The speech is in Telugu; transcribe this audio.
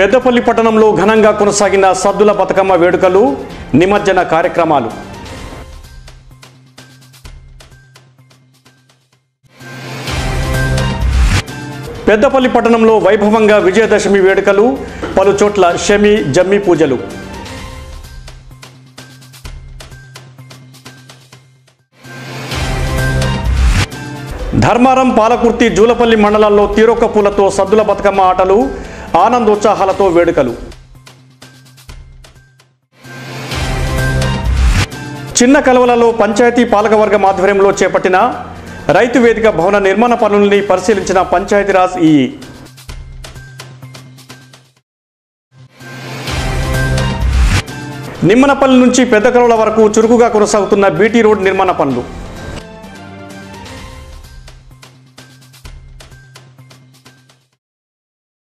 పెద్దపల్లి పట్టణంలో ఘనంగా కొనసాగిన సద్దుల బతుకమ్మ వేడుకలు నిమజ్జన కార్యక్రమాలు పెద్దపల్లి పట్టణంలో వైభవంగా విజయదశమి వేడుకలు పలు చోట్ల షమి జమ్మి పూజలు ధర్మారం పాలకుర్తి జూలపల్లి మండలాల్లో తీరొక్క పూలతో సద్దుల బతుకమ్మ ఆటలు ఆనందోత్సాహాలతో వేడుకలు చిన్న కలవలలో పంచాయతీ పాలకవర్గం ఆధ్వర్యంలో చేపట్టిన రైతు వేదిక భవన నిర్మాణ పనుల్ని పరిశీలించిన పంచాయతీరాజ్ ఈ నిమ్మనపల్లి నుంచి పెద్ద కలవల వరకు చురుకుగా కొనసాగుతున్న బీటీ రోడ్ నిర్మాణ పనులు